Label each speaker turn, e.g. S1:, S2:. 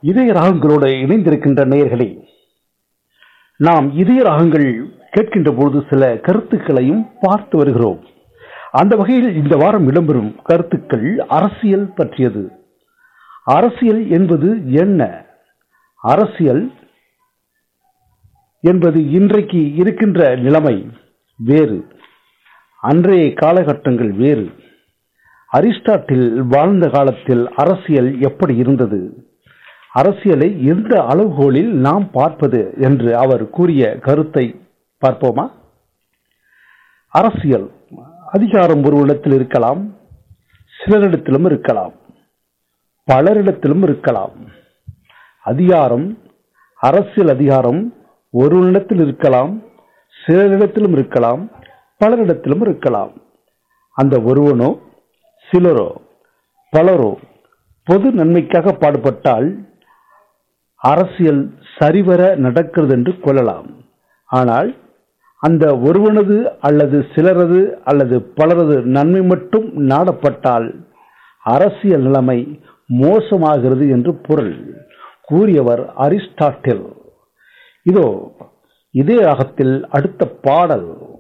S1: இதய ராகங்களோடு இணைந்திருக்கின்ற நேயர்களே நாம் இதய ராகங்கள் கேட்கின்ற பொழுது சில கருத்துக்களையும் பார்த்து வருகிறோம் அந்த வகையில் இந்த வாரம் இடம்பெறும் கருத்துக்கள் அரசியல் பற்றியது அரசியல் என்பது என்ன அரசியல் என்பது இன்றைக்கு இருக்கின்ற நிலைமை வேறு அன்றைய காலகட்டங்கள் வேறு அரிஸ்டாட்டில் வாழ்ந்த காலத்தில் அரசியல் எப்படி இருந்தது அரசியலை எந்த அளவுகோலில் நாம் பார்ப்பது என்று அவர் கூறிய கருத்தை பார்ப்போமா அரசியல் அதிகாரம் ஒருவரிடத்தில் இருக்கலாம் சிலரிடத்திலும் இருக்கலாம் பலரிடத்திலும் இருக்கலாம் அதிகாரம் அரசியல் அதிகாரம் ஒருவனிடத்தில் இருக்கலாம் சிலரிடத்திலும் இருக்கலாம் பலரிடத்திலும் இருக்கலாம் அந்த ஒருவனோ சிலரோ பலரோ பொது நன்மைக்காக பாடுபட்டால் அரசியல் சரிவர நடக்கிறது என்று கொள்ளலாம் ஆனால் அந்த ஒருவனது அல்லது சிலரது அல்லது பலரது நன்மை மட்டும் நாடப்பட்டால் அரசியல் நிலைமை மோசமாகிறது என்று பொருள் கூறியவர் அரிஸ்டாட்டில் இதோ இதே ராகத்தில் அடுத்த பாடல்